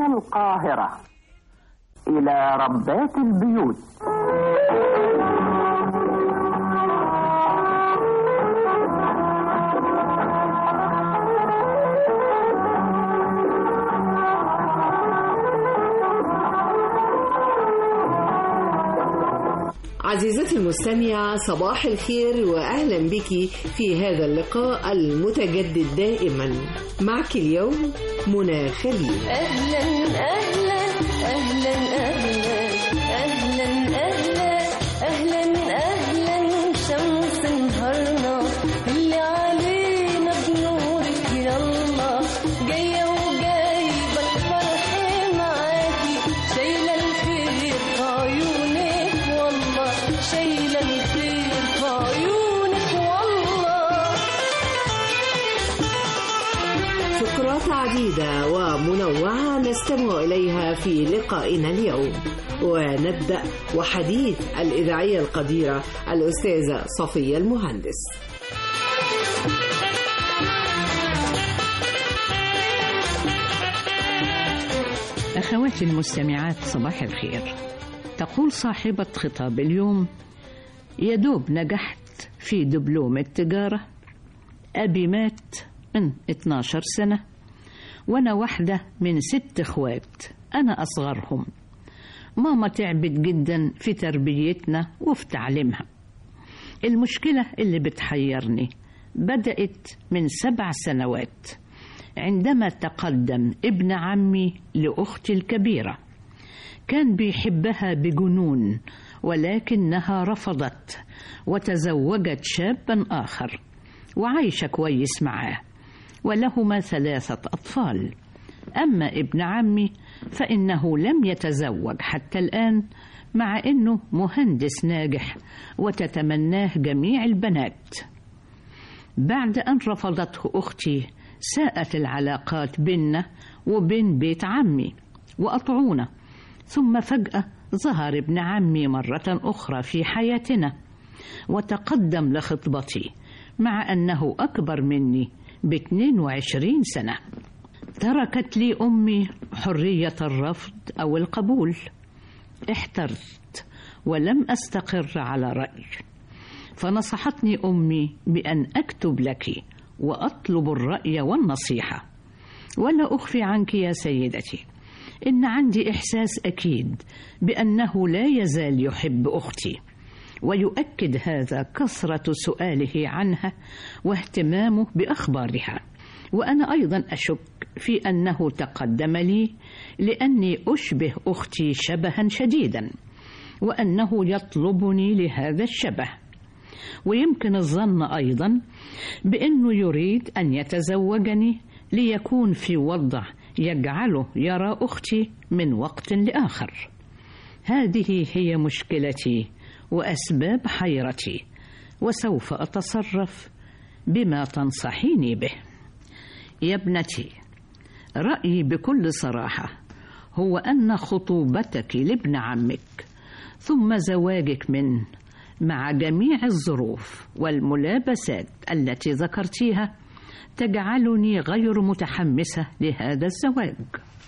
القاهرة إلى ربات البيوت عزيزتي المستمعة صباح الخير وأهلا بك في هذا اللقاء المتجدد دائما معك اليوم منى خليل أهلا أهلا أهلا أهلا أهلا أهلا أهلا أهلا شمس نهارنا اللي علينا بنورك يا الله جاية وجايبة الفرح معاكي شايلة الخير في عيونك والله شايلة الخير في عيونك والله فقرات عديدة ومنوعة نستمع إليها في لقائنا اليوم ونبدأ وحديث الإذاعية القديرة الأستاذة صفية المهندس أخواتي المستمعات صباح الخير تقول صاحبة خطاب اليوم يا دوب نجحت في دبلوم التجارة أبي مات من 12 سنة وأنا واحدة من ست إخوات أنا أصغرهم ماما تعبت جدا في تربيتنا وفي تعليمها المشكلة اللي بتحيرني بدأت من سبع سنوات عندما تقدم ابن عمي لأختي الكبيرة كان بيحبها بجنون ولكنها رفضت وتزوجت شابا آخر وعايشة كويس معاه ولهما ثلاثة أطفال أما ابن عمي فإنه لم يتزوج حتى الآن مع أنه مهندس ناجح وتتمناه جميع البنات بعد أن رفضته أختي ساءت العلاقات بيننا وبين بيت عمي وأطعونا ثم فجأة ظهر ابن عمي مرة أخرى في حياتنا وتقدم لخطبتي مع أنه أكبر مني ب 22 سنة تركت لي أمي حرية الرفض أو القبول احترت ولم أستقر على رأي فنصحتني أمي بأن أكتب لك وأطلب الرأي والنصيحة ولا أخفي عنك يا سيدتي إن عندي إحساس أكيد بأنه لا يزال يحب أختي ويؤكد هذا كثرة سؤاله عنها واهتمامه بأخبارها وأنا أيضا أشك في أنه تقدم لي لأني أشبه أختي شبها شديدا وأنه يطلبني لهذا الشبه ويمكن الظن أيضا بأنه يريد أن يتزوجني ليكون في وضع يجعله يرى أختي من وقت لآخر هذه هي مشكلتي وأسباب حيرتي وسوف أتصرف بما تنصحيني به يا ابنتي رأيي بكل صراحة هو أن خطوبتك لابن عمك ثم زواجك منه مع جميع الظروف والملابسات التي ذكرتيها تجعلني غير متحمسة لهذا الزواج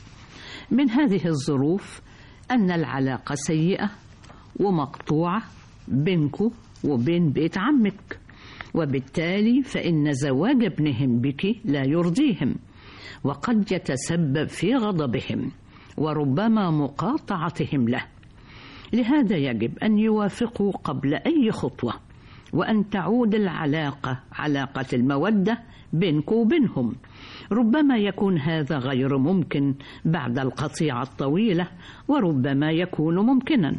من هذه الظروف أن العلاقة سيئة ومقطوعة بينك وبين بيت عمك وبالتالي فإن زواج ابنهم بك لا يرضيهم وقد يتسبب في غضبهم وربما مقاطعتهم له لهذا يجب أن يوافقوا قبل أي خطوة وأن تعود العلاقة علاقة المودة بينك وبينهم ربما يكون هذا غير ممكن بعد القطيعة الطويلة وربما يكون ممكنا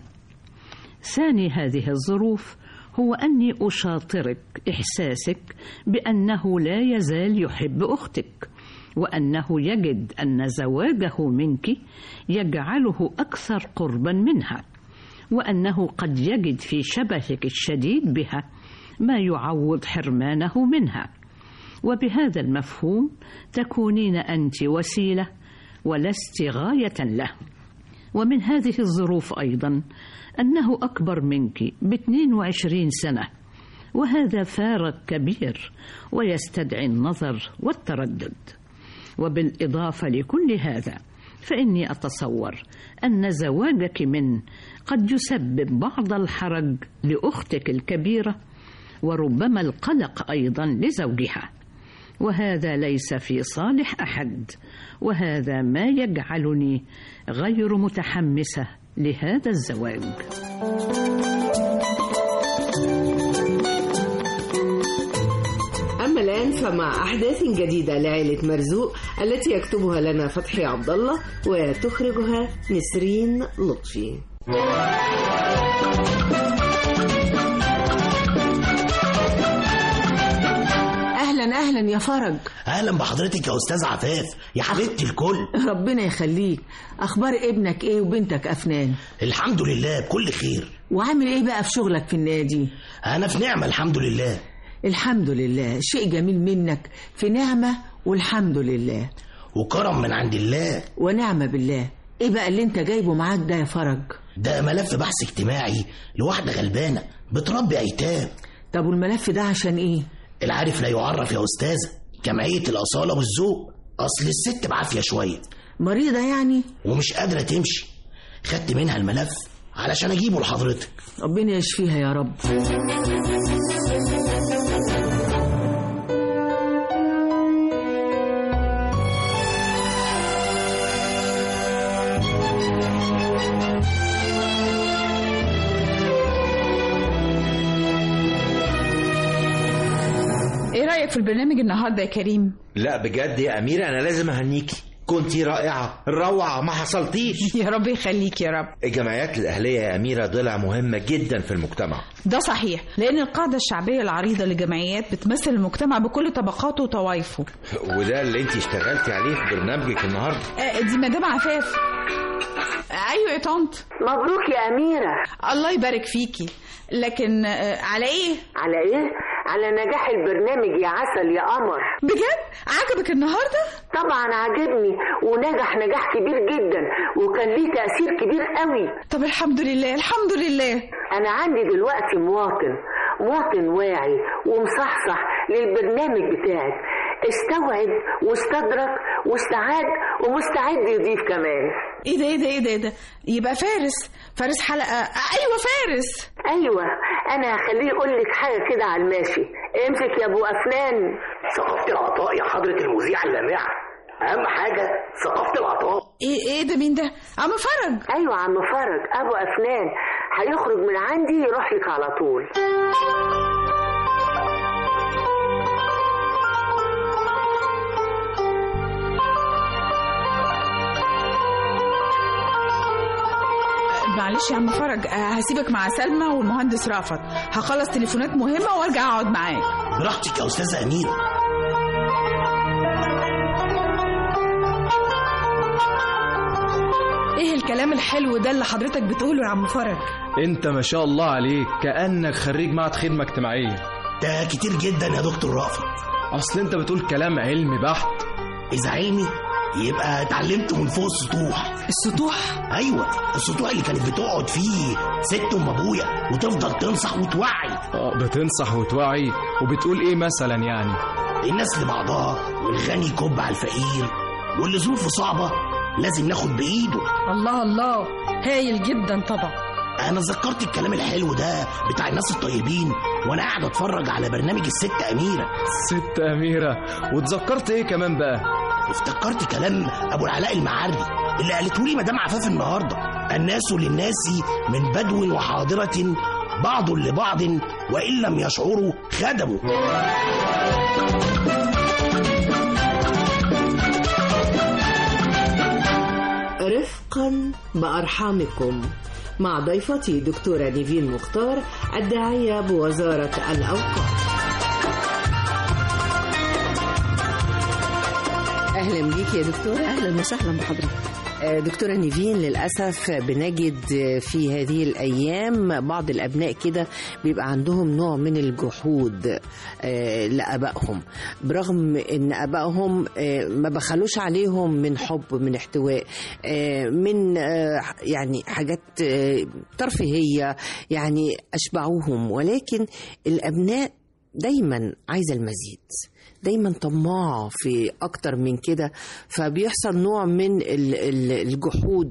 ثاني هذه الظروف هو أني أشاطرك إحساسك بأنه لا يزال يحب أختك وأنه يجد أن زواجه منك يجعله أكثر قربا منها وأنه قد يجد في شبهك الشديد بها ما يعوض حرمانه منها وبهذا المفهوم تكونين أنت وسيلة ولست غاية له ومن هذه الظروف أيضا أنه أكبر منك ب 22 سنة وهذا فارق كبير ويستدعي النظر والتردد وبالإضافة لكل هذا فإني أتصور أن زواجك من قد يسبب بعض الحرج لأختك الكبيرة وربما القلق أيضا لزوجها وهذا ليس في صالح أحد وهذا ما يجعلني غير متحمسة لهذا الزواج أما الآن فمع أحداث جديدة لعائلة مرزوق التي يكتبها لنا فتحي عبد الله وتخرجها نسرين لطفي اهلا اهلا يا فرج اهلا بحضرتك يا استاذ عفاف يا حبيبتي الكل ربنا يخليك اخبار ابنك ايه وبنتك افنان الحمد لله بكل خير وعامل ايه بقى في شغلك في النادي انا في نعمه الحمد لله الحمد لله شيء جميل منك في نعمه والحمد لله وكرم من عند الله ونعمه بالله ايه بقى اللي انت جايبه معاك ده يا فرج ده ملف بحث اجتماعي لواحده غلبانه بتربي ايتام طب والملف ده عشان ايه العارف لا يعرف يا استاذه جمعيه الاصاله والذوق اصل الست بعافيه شويه مريضه يعني ومش قادره تمشي خدت منها الملف علشان اجيبه لحضرتك ربنا يشفيها يا رب ايه رأيك في البرنامج النهارده يا كريم؟ لا بجد يا أميرة أنا لازم أهنيكي كنتي رائعة روعة ما حصلتيش يا رب يخليك يا رب الجمعيات الأهلية يا أميرة ضلع مهمة جدا في المجتمع ده صحيح لأن القاعدة الشعبية العريضة للجمعيات بتمثل المجتمع بكل طبقاته وطوائفه وده اللي انت اشتغلتي عليه في برنامجك النهاردة آه دي مدام عفاف ايوه يا طنط مبروك يا أميرة الله يبارك فيكي لكن آه على ايه على إيه؟ على نجاح البرنامج يا عسل يا قمر بجد عجبك النهارده طبعا عجبني ونجح نجاح كبير جدا وكان ليه تأثير كبير قوي طب الحمد لله الحمد لله أنا عندي دلوقتي مواطن مواطن واعي ومصحصح للبرنامج بتاعك استوعب واستدرك واستعاد ومستعد يضيف كمان ايه ده ايه ده ايه ده, إيه ده؟ يبقى فارس فارس حلقه آه ايوه فارس ايوه انا هخليه يقول لك حاجه كده على الماشي امسك يا ابو افنان ثقافه العطاء يا حضره المذيعه اللامعه اهم حاجه ثقافه العطاء ايه ايه ده مين ده عم فرج ايوه عم فرج ابو افنان هيخرج من عندي يروح لك على طول معلش يا عم فرج آه، هسيبك مع سلمى والمهندس رافت هخلص تليفونات مهمه وارجع اقعد معاك براحتك يا استاذه اميره ايه الكلام الحلو ده اللي حضرتك بتقوله يا عم فرج انت ما شاء الله عليك كأنك خريج معهد خدمة اجتماعية ده كتير جدا يا دكتور رافت اصل انت بتقول كلام علمي بحت اذا علمي يبقى اتعلمت من فوق السطوح السطوح ايوه السطوح اللي كانت بتقعد فيه ست ام ابويا وتفضل تنصح وتوعي اه بتنصح وتوعي وبتقول ايه مثلا يعني الناس لبعضها والغني يكب على الفقير واللي ظروفه صعبه لازم ناخد بايده الله الله هايل جدا طبعا انا ذكرت الكلام الحلو ده بتاع الناس الطيبين وانا قاعد اتفرج على برنامج الست اميره ست أميرة وتذكرت ايه كمان بقى افتكرت كلام ابو العلاء المعري اللي قالته لي مدام عفاف النهارده الناس للناس من بدو وحاضره بعض لبعض وان لم يشعروا خدموا رفقا بأرحامكم مع ضيفتي دكتورة نيفين مختار الداعية بوزارة الأوقاف أهلا بيك يا دكتورة اهلا وسهلا بحضرتك آه، دكتورة نيفين للأسف بنجد في هذه الأيام بعض الأبناء كده بيبقى عندهم نوع من الجحود آه، لآبائهم برغم إن آبائهم آه، ما بخلوش عليهم من حب من احتواء آه، من آه، يعني حاجات آه، ترفيهية يعني أشبعوهم ولكن الأبناء دايما عايزة المزيد دايما طماعة في أكتر من كده فبيحصل نوع من ال- ال- الجحود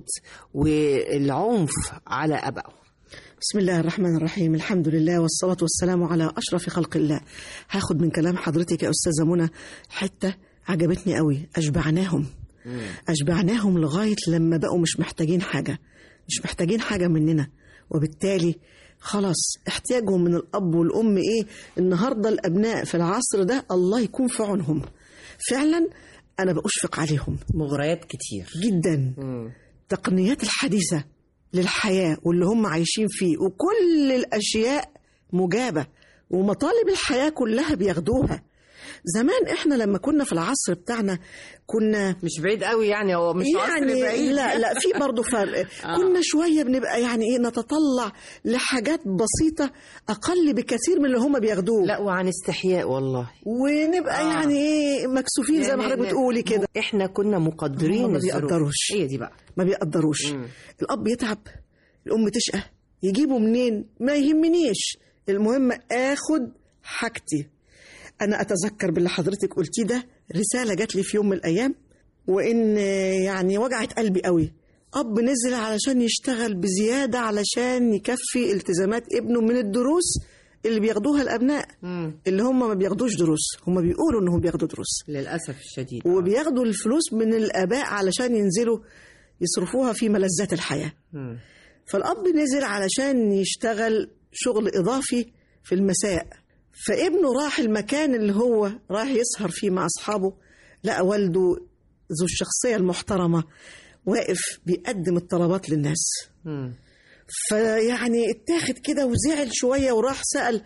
والعنف على أبائهم بسم الله الرحمن الرحيم الحمد لله والصلاة والسلام على أشرف خلق الله هاخد من كلام حضرتك يا أستاذة منى حتة عجبتني قوي أشبعناهم أشبعناهم لغاية لما بقوا مش محتاجين حاجة مش محتاجين حاجة مننا وبالتالي خلاص احتياجهم من الأب والأم إيه النهاردة الأبناء في العصر ده الله يكون في عونهم فعلا أنا بأشفق عليهم مغريات كتير جدا التقنيات الحديثة للحياة واللي هم عايشين فيه وكل الأشياء مجابة ومطالب الحياة كلها بياخدوها زمان احنا لما كنا في العصر بتاعنا كنا مش بعيد قوي يعني هو مش عصر يعني بعيد. لا لا في برضه فرق آه. كنا شويه بنبقى يعني ايه نتطلع لحاجات بسيطه اقل بكثير من اللي هم بياخدوه لا وعن استحياء والله ونبقى آه. يعني ايه مكسوفين زي ما يعني حضرتك بتقولي كده احنا كنا مقدرين هم ما الظروف. بيقدروش هي دي بقى ما بيقدروش مم. الاب يتعب الام تشقى يجيبوا منين ما يهمنيش المهم اخد حاجتي انا اتذكر باللي حضرتك قلتيه ده رساله جات لي في يوم من الايام وان يعني وجعت قلبي قوي اب نزل علشان يشتغل بزياده علشان يكفي التزامات ابنه من الدروس اللي بياخدوها الابناء اللي هم ما بياخدوش دروس هم بيقولوا انهم بياخدوا دروس للأسف الشديد وبياخدوا الفلوس من الآباء علشان ينزلوا يصرفوها في ملذات الحياة مم. فالأب نزل علشان يشتغل شغل إضافي في المساء فابنه راح المكان اللي هو راح يسهر فيه مع أصحابه لقى والده ذو الشخصية المحترمة واقف بيقدم الطلبات للناس مم. فيعني اتاخد كده وزعل شويه وراح سال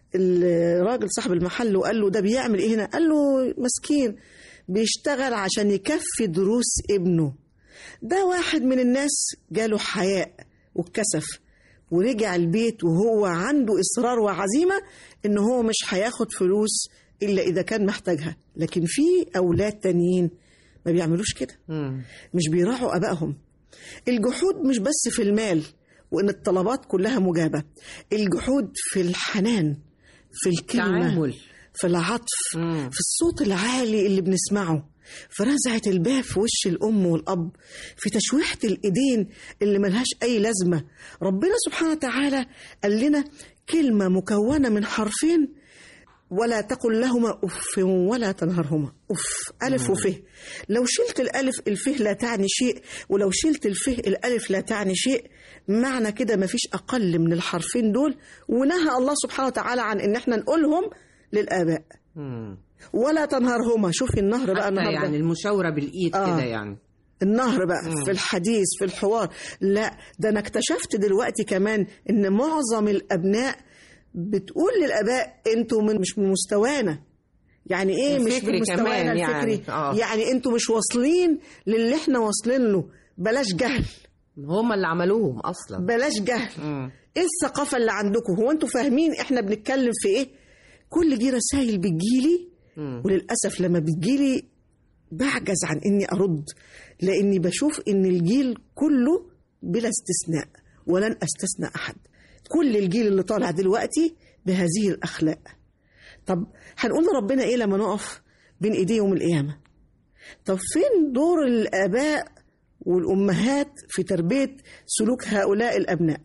الراجل صاحب المحل وقال له ده بيعمل ايه هنا؟ قال له مسكين بيشتغل عشان يكفي دروس ابنه. ده واحد من الناس جاله حياء واتكسف ورجع البيت وهو عنده اصرار وعزيمه ان هو مش هياخد فلوس الا اذا كان محتاجها، لكن في اولاد تانيين ما بيعملوش كده. مم. مش بيراعوا ابائهم. الجحود مش بس في المال وان الطلبات كلها مجابه الجحود في الحنان في الكلمه تعامل. في العطف مم. في الصوت العالي اللي بنسمعه في رزعة الباب في وش الأم والأب في تشويحة الإيدين اللي ملهاش أي لازمة ربنا سبحانه وتعالى قال لنا كلمة مكونة من حرفين ولا تقل لهما أف ولا تنهرهما أف ألف وفه لو شلت الألف الفه لا تعني شيء ولو شلت الفه الألف لا تعني شيء معنى كده مفيش أقل من الحرفين دول ونهى الله سبحانه وتعالى عن إن احنا نقولهم للآباء مم. ولا تنهرهما شوفي النهر بقى حتى النهارده يعني المشاورة بالإيد آه. كده يعني النهر بقى في الحديث في الحوار لا ده انا اكتشفت دلوقتي كمان ان معظم الابناء بتقول للاباء انتوا من مش من مستوانا يعني ايه مش الفكري من مستوانا كمان يعني. الفكري آه. يعني انتوا مش واصلين للي احنا واصلين له بلاش جهل هم اللي عملوهم أصلا بلاش جهل مم. ايه الثقافه اللي عندكم هو انتوا فاهمين احنا بنتكلم في ايه كل دي رسائل بتجيلي مم. وللاسف لما بتجيلي بعجز عن اني ارد لاني بشوف ان الجيل كله بلا استثناء ولن استثنى احد كل الجيل اللي طالع دلوقتي بهذه الاخلاق طب هنقول لربنا ايه لما نقف بين ايديه يوم القيامه طب فين دور الاباء والامهات في تربيه سلوك هؤلاء الابناء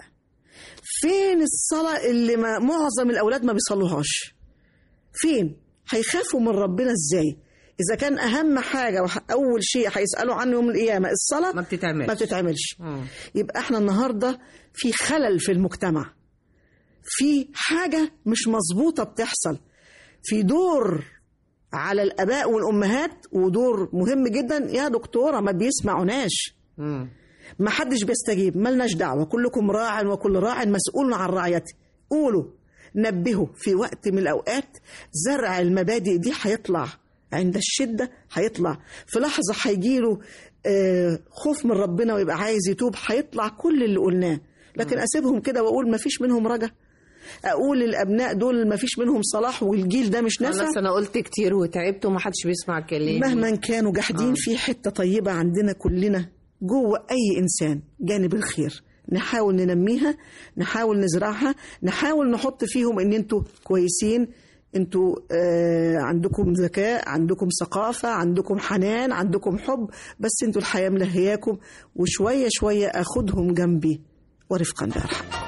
فين الصلاه اللي ما معظم الاولاد ما بيصلوهاش فين هيخافوا من ربنا ازاي اذا كان اهم حاجه وح- اول شيء هيسالوا عنه يوم القيامه الصلاه ما بتتعملش. ما بتتعملش مم. يبقى احنا النهارده في خلل في المجتمع في حاجه مش مظبوطه بتحصل في دور على الاباء والامهات ودور مهم جدا يا دكتوره ما بيسمعوناش مم. ما حدش بيستجيب ملناش دعوة كلكم راع وكل راع مسؤول عن رعيته قولوا نبهوا في وقت من الأوقات زرع المبادئ دي هيطلع عند الشدة هيطلع في لحظة هيجيله آه، خوف من ربنا ويبقى عايز يتوب هيطلع كل اللي قلناه لكن أسيبهم كده وأقول ما فيش منهم رجا أقول الأبناء دول ما فيش منهم صلاح والجيل ده مش نافع خلاص أنا قلت كتير وتعبت ومحدش بيسمع كلامي مهما كانوا جاحدين في حتة طيبة عندنا كلنا جوه أي إنسان جانب الخير نحاول ننميها نحاول نزرعها نحاول نحط فيهم إن أنتوا كويسين انتوا آه عندكم ذكاء عندكم ثقافة عندكم حنان عندكم حب بس انتوا الحياة ملهياكم وشوية شوية اخدهم جنبي ورفقا بأرحمكم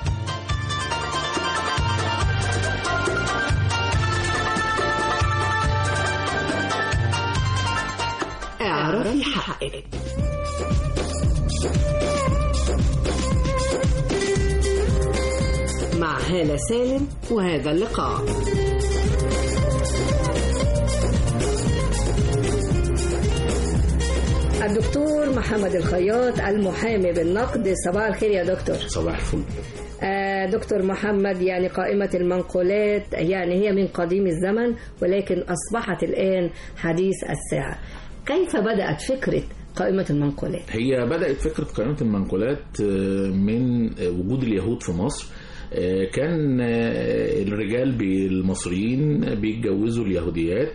اعرفي حقك مع هالة سالم وهذا اللقاء الدكتور محمد الخياط المحامي بالنقد صباح الخير يا دكتور صباح الفل آه دكتور محمد يعني قائمة المنقولات يعني هي من قديم الزمن ولكن أصبحت الآن حديث الساعة كيف بدأت فكرة قائمة المنقولات؟ هي بدأت فكرة قائمة المنقولات آه، من آه، وجود اليهود في مصر آه، كان آه، الرجال بي- المصريين بيتجوزوا اليهوديات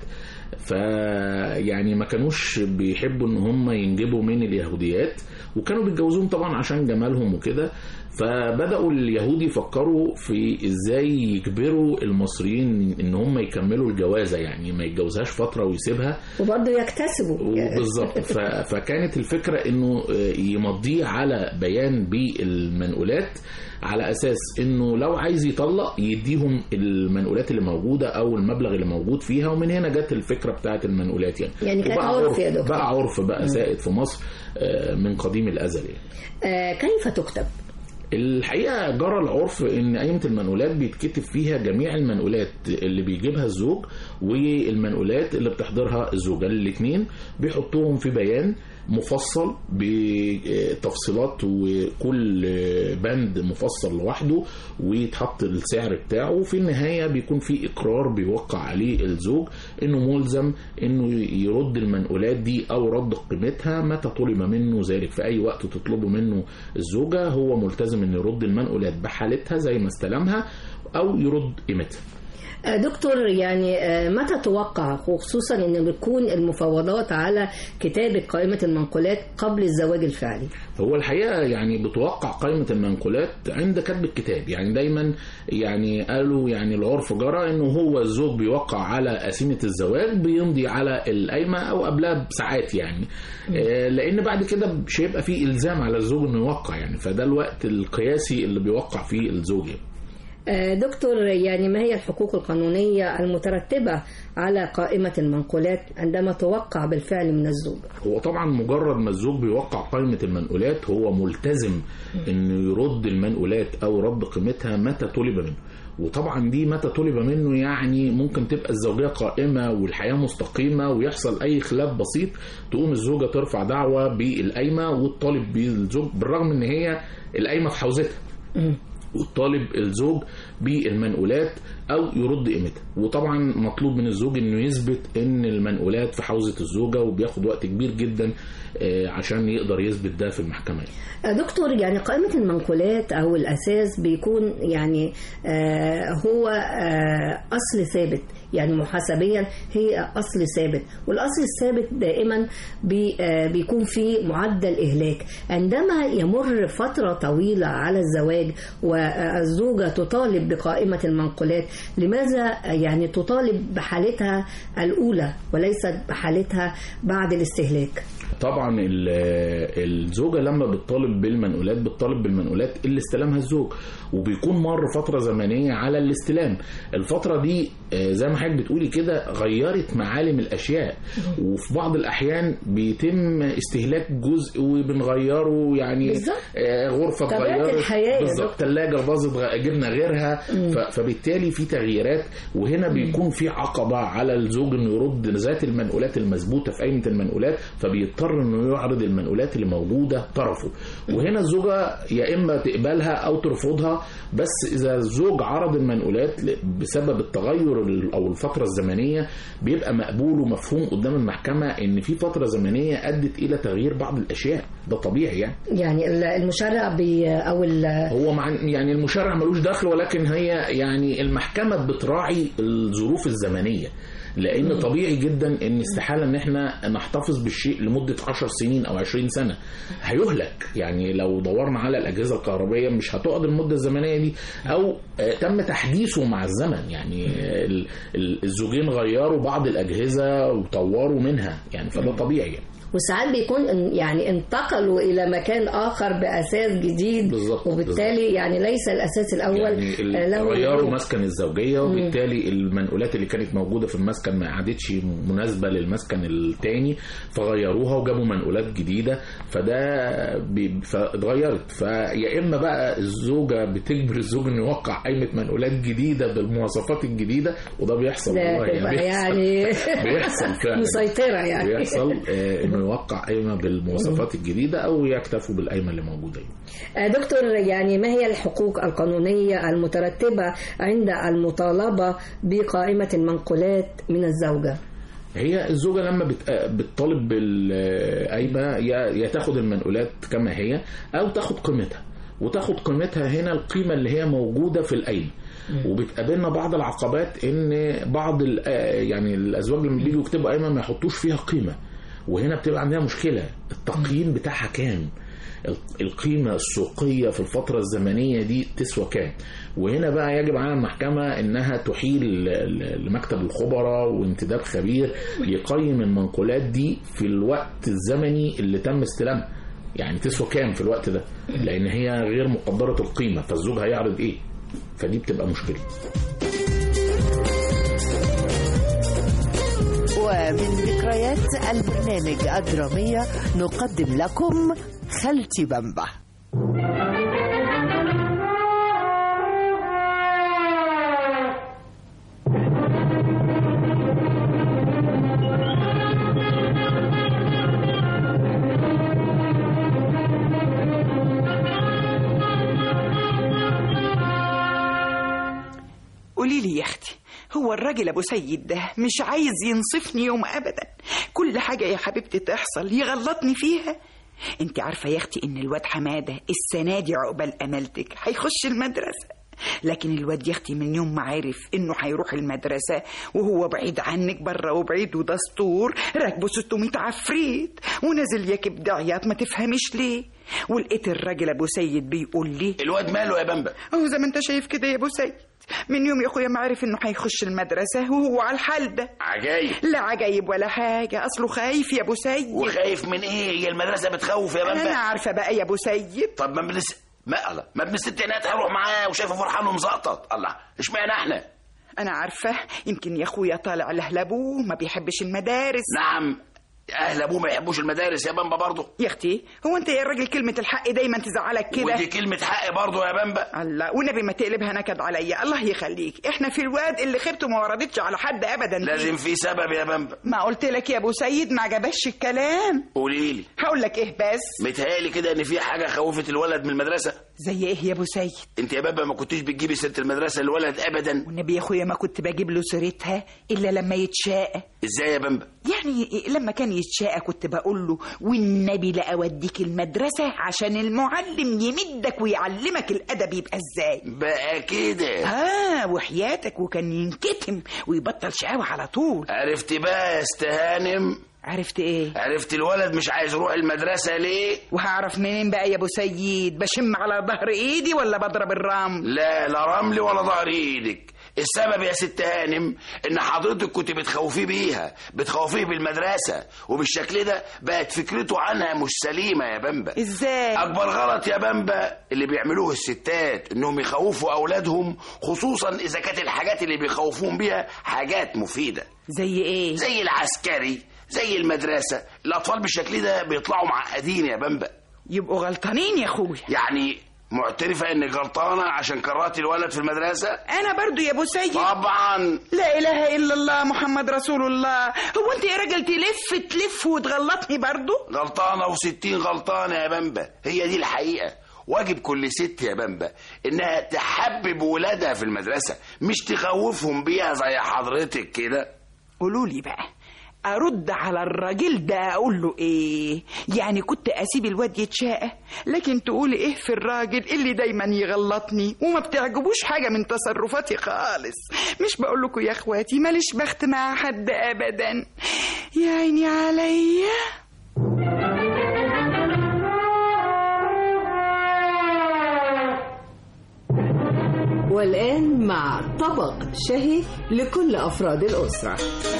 فيعني ما كانوش بيحبوا ان هم ينجبوا من اليهوديات وكانوا بيتجوزوهم طبعا عشان جمالهم وكده فبداوا اليهود يفكروا في ازاي يجبروا المصريين ان هم يكملوا الجوازه يعني ما يتجوزهاش فتره ويسيبها وبرضه يكتسبوا بالظبط ف- فكانت الفكره انه يمضيه على بيان بالمنقولات على اساس انه لو عايز يطلق يديهم المنقولات اللي موجوده او المبلغ اللي موجود فيها ومن هنا جت الفكره بتاعت المنقولات يعني يعني كان وبقى عرف يا دكتور. بقى عرف بقى مم. سائد في مصر آه، من قديم الازل يعني آه كيف تكتب؟ الحقيقه جرى العرف ان قائمه المنقولات بيتكتب فيها جميع المنقولات اللي بيجيبها الزوج والمنقولات اللي بتحضرها الزوجه الاثنين بيحطوهم في بيان مفصل بتفصيلات وكل بند مفصل لوحده ويتحط السعر بتاعه وفي النهايه بيكون في اقرار بيوقع عليه الزوج انه ملزم انه يرد المنقولات دي او رد قيمتها متى طلب منه ذلك في اي وقت تطلبه منه الزوجه هو ملتزم انه يرد المنقولات بحالتها زي ما استلمها او يرد قيمتها آه، دكتور يعني آه، متى توقع خصوصا ان بتكون المفاوضات على كتابة قائمة المنقولات قبل الزواج الفعلي هو الحقيقه يعني بتوقع قائمه المنقولات عند كتب الكتاب يعني دايما يعني قالوا يعني العرف جرى انه هو الزوج بيوقع على قسيمه الزواج بيمضي على القايمه او قبلها بساعات يعني آه، لان بعد كده مش هيبقى فيه الزام على الزوج انه يوقع يعني فده الوقت القياسي اللي بيوقع فيه الزوج يعني. آه، دكتور يعني ما هي الحقوق القانونية المترتبة على قائمة المنقولات عندما توقع بالفعل من الزوج هو طبعا مجرد ما الزوج بيوقع قائمة المنقولات هو ملتزم انه يرد المنقولات او رد قيمتها متى طلب منه وطبعا دي متى طلب منه يعني ممكن تبقى الزوجية قائمة والحياة مستقيمة ويحصل أي خلاف بسيط تقوم الزوجة ترفع دعوة بالقايمة وتطالب بالزوج بالرغم إن هي القايمة في حوزتها وطالب الزوج بالمنقولات او يرد قيمتها وطبعا مطلوب من الزوج انه يثبت ان المنقولات في حوزه الزوجه وبياخد وقت كبير جدا آه، عشان يقدر يثبت ده في المحكمه يعني. آه، دكتور يعني قائمة المنقولات أو الأساس بيكون يعني آه، هو آه، أصل ثابت يعني محاسبيا هي أصل ثابت والأصل الثابت دائما بي آه، بيكون فيه معدل إهلاك عندما يمر فترة طويلة على الزواج والزوجة تطالب بقائمة المنقولات لماذا يعني تطالب بحالتها الأولى وليست بحالتها بعد الاستهلاك طبعا ال- الزوجه لما بتطالب بالمنقولات بتطالب بالمنقولات اللي استلمها الزوج وبيكون مر فتره زمنيه على الاستلام الفتره دي آه، زي ما حضرتك بتقولي كده غيرت معالم الاشياء وفي بعض الاحيان بيتم استهلاك جزء وبنغيره يعني بالظبط. آه، غرفه طبيعة اتغيرت الحياة يا بالظبط ثلاجه باظت غ- جبنا غيرها ف- فبالتالي في تغييرات وهنا بيكون في عقبه على الزوج انه يرد ذات المنقولات المثبوته في قائمه المنقولات فبيضطر انه يعرض المنقولات اللي موجوده طرفه وهنا الزوجه يا اما تقبلها او ترفضها بس اذا الزوج عرض المنقولات ل- بسبب التغير ال- او الفتره الزمنيه بيبقى مقبول ومفهوم قدام المحكمه ان في فتره زمنيه ادت الى تغيير بعض الاشياء ده طبيعي يعني يعني المشرع بي أو ال- هو مع يعني المشرع ملوش دخل ولكن هي يعني المحكمة بتراعي الظروف الزمنية لان طبيعي جدا ان استحاله ان احنا نحتفظ بالشيء لمده 10 سنين او 20 سنه هيهلك يعني لو دورنا على الاجهزه الكهربائيه مش هتقعد المده الزمنيه دي او آه، تم تحديثه مع الزمن يعني آه، ال- ال- الزوجين غيروا بعض الاجهزه وطوروا منها يعني فده طبيعي يعني. وساعات بيكون إن- يعني انتقلوا الى مكان اخر باساس جديد بالظبط وبالتالي يعني ليس الاساس الاول يعني ال- آه، له غيروا وجود. مسكن الزوجيه وبالتالي المنقولات اللي كانت موجوده في المسكن ما عادتش مناسبه للمسكن التاني فغيروها وجابوا منقولات جديده فده بي- فاتغيرت فيا اما بقى الزوجه بتجبر الزوج انه يوقع قائمه منقولات جديده بالمواصفات الجديده وده بيحصل ده والله تبقى بيحصل. يعني بيحصل فعلا مسيطرة يعني بيحصل آه، انه يوقع قائمه بالمواصفات الجديده او يكتفوا بالقائمه اللي موجوده آه، دكتور يعني ما هي الحقوق القانونية المترتبة عند المطالبة بقائمة المنقولات من الزوجة؟ هي الزوجة لما بت- بتطالب بالقايمة يا يا تاخد المنقولات كما هي أو تاخد قيمتها وتاخد قيمتها هنا القيمة اللي هي موجودة في القايمة وبتقابلنا بعض العقبات ان بعض ال- آه يعني الازواج لما بيجوا يكتبوا قايمه ما يحطوش فيها قيمه وهنا بتبقى عندنا مشكله التقييم بتاعها كام ال- القيمة السوقية في الفترة الزمنية دي تسوى كام وهنا بقى يجب على المحكمة انها تحيل ل- ل- لمكتب الخبراء وانتداب خبير يقيم المنقولات دي في الوقت الزمني اللي تم استلامها يعني تسوى كام في الوقت ده لان هي غير مقدرة القيمة فالزوج هيعرض ايه فدي بتبقى مشكلة ومن ذكريات البرنامج الدرامية نقدم لكم خالتي بمبة قولي لي يا اختي هو الراجل ابو سيد ده مش عايز ينصفني يوم ابدا كل حاجه يا حبيبتي تحصل يغلطني فيها انت عارفه يا اختي ان الواد حماده السنه دي عقبال امالتك هيخش المدرسه لكن الواد يا اختي من يوم ما عرف انه هيروح المدرسه وهو بعيد عنك بره وبعيد ودستور راكبه 600 عفريت ونازل ياكب دعيات ما تفهمش ليه ولقيت الراجل ابو سيد بيقول لي الواد ماله يا بمبا اهو زي ما انت شايف كده يا ابو سيد من يوم يا اخويا ما عرف انه هيخش المدرسه وهو على الحال ده عجايب لا عجايب ولا حاجه اصله خايف يا ابو سيد وخايف من ايه هي المدرسه بتخوف يا بمبا انا عارفه بقى يا ابو سيد طب ما ابن الس- ما الله ما ابن الست هناك هروح معاه وشايفه فرحان ومزقطط الله اشمعنى احنا انا عارفه يمكن يا اخويا طالع لاهل ابوه ما بيحبش المدارس نعم اهل ابوه ما يحبوش المدارس يا بمبا برضه يا اختي هو انت يا راجل كلمه الحق دايما تزعلك كده ودي كلمه حق برضه يا بمبا الله والنبي ما تقلبها نكد عليا الله يخليك احنا في الواد اللي خيبته ما وردتش على حد ابدا فيه. لازم في سبب يا بمبا ما قلت لك يا ابو سيد ما عجبش الكلام قولي لي هقول لك ايه بس متهيألي كده ان في حاجه خوفت الولد من المدرسه زي ايه يا ابو سيد انت يا بابا ما كنتيش بتجيبي سيره المدرسه للولد ابدا والنبي يا اخويا ما كنت بجيب له سيرتها الا لما يتشاء ازاي يا بمبا يعني لما كان يتشاء كنت بقول له والنبي لا اوديك المدرسه عشان المعلم يمدك ويعلمك الادب يبقى ازاي بقى كده اه وحياتك وكان ينكتم ويبطل شقاوه على طول عرفت بقى يا استهانم عرفت ايه عرفت الولد مش عايز يروح المدرسه ليه وهعرف منين بقى يا ابو سيد بشم على ظهر ايدي ولا بضرب الرمل لا لا رمل ولا ظهر ايدك السبب يا ست هانم ان حضرتك كنت بتخوفيه بيها بتخوفيه بالمدرسه وبالشكل ده بقت فكرته عنها مش سليمه يا بمبا ازاي اكبر غلط يا بمبا اللي بيعملوه الستات انهم يخوفوا اولادهم خصوصا اذا كانت الحاجات اللي بيخوفوهم بيها حاجات مفيده زي ايه زي العسكري زي المدرسه الاطفال بالشكل ده بيطلعوا معقدين يا بمبا يبقوا غلطانين يا اخويا يعني معترفه انك غلطانه عشان كرهتي الولد في المدرسه انا برضو يا ابو سيد طبعا لا اله الا الله محمد رسول الله هو انت يا راجل تلف تلف وتغلطني برضو غلطانه وستين غلطانه يا بمبا هي دي الحقيقه واجب كل ست يا بمبا انها تحبب ولادها في المدرسه مش تخوفهم بيها زي حضرتك كده قولوا لي بقى ارد على الراجل ده اقول له ايه يعني كنت اسيب الواد يتشاقى لكن تقولي ايه في الراجل اللي دايما يغلطني وما بتعجبوش حاجه من تصرفاتي خالص مش بقول لكم يا اخواتي ماليش بخت مع حد ابدا يا عيني عليا والآن مع طبق شهي لكل أفراد الأسرة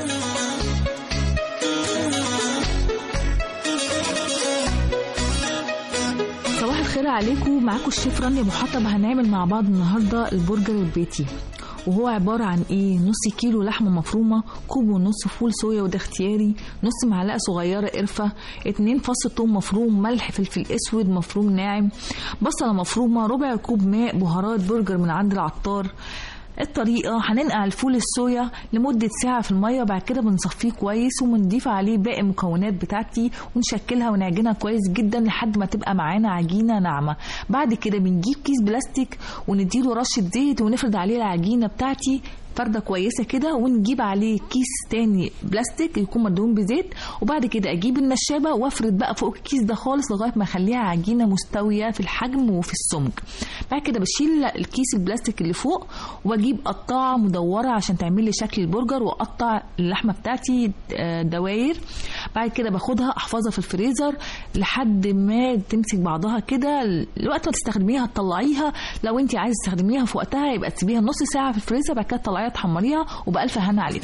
صباح الخير عليكم معاكم الشيف رانيا محطب هنعمل مع بعض النهارده البرجر البيتي وهو عبارة عن ايه نص كيلو لحمة مفرومة كوب ونص فول صويا وده اختياري نص معلقة صغيرة قرفة اتنين فص ثوم مفروم ملح فلفل اسود مفروم ناعم بصلة مفرومة ربع كوب ماء بهارات برجر من عند العطار الطريقة هننقع الفول الصويا لمدة ساعة في المية وبعد كده بنصفيه كويس وبنضيف عليه باقي المكونات بتاعتي ونشكلها ونعجنها كويس جدا لحد ما تبقى معانا عجينة ناعمة بعد كده بنجيب كيس بلاستيك ونديله رشة زيت ونفرد عليه العجينة بتاعتي فردة كويسة كده ونجيب عليه كيس تاني بلاستيك يكون مدهون بزيت وبعد كده اجيب النشابة وافرد بقى فوق الكيس ده خالص لغاية ما اخليها عجينة مستوية في الحجم وفي السمك بعد كده بشيل الكيس البلاستيك اللي فوق واجيب قطاعة مدورة عشان تعمل لي شكل البرجر واقطع اللحمة بتاعتي دواير بعد كده باخدها احفظها في الفريزر لحد ما تمسك بعضها كده الوقت ما تستخدميها تطلعيها لو انت عايزه تستخدميها في وقتها يبقى تسيبيها نص ساعه في الفريزر بعد كده تطلعيها تحمريها وبألف هنا عليكم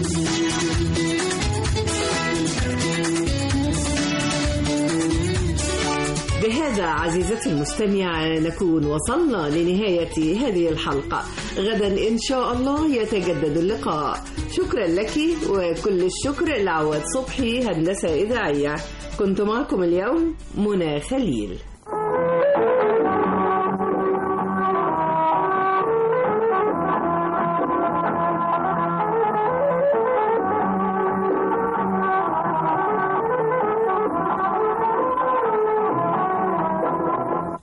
بهذا عزيزتي المستمع نكون وصلنا لنهاية هذه الحلقة غدا إن شاء الله يتجدد اللقاء شكرا لك وكل الشكر لعواد صبحي هندسة إذاعية كنت معكم اليوم منى خليل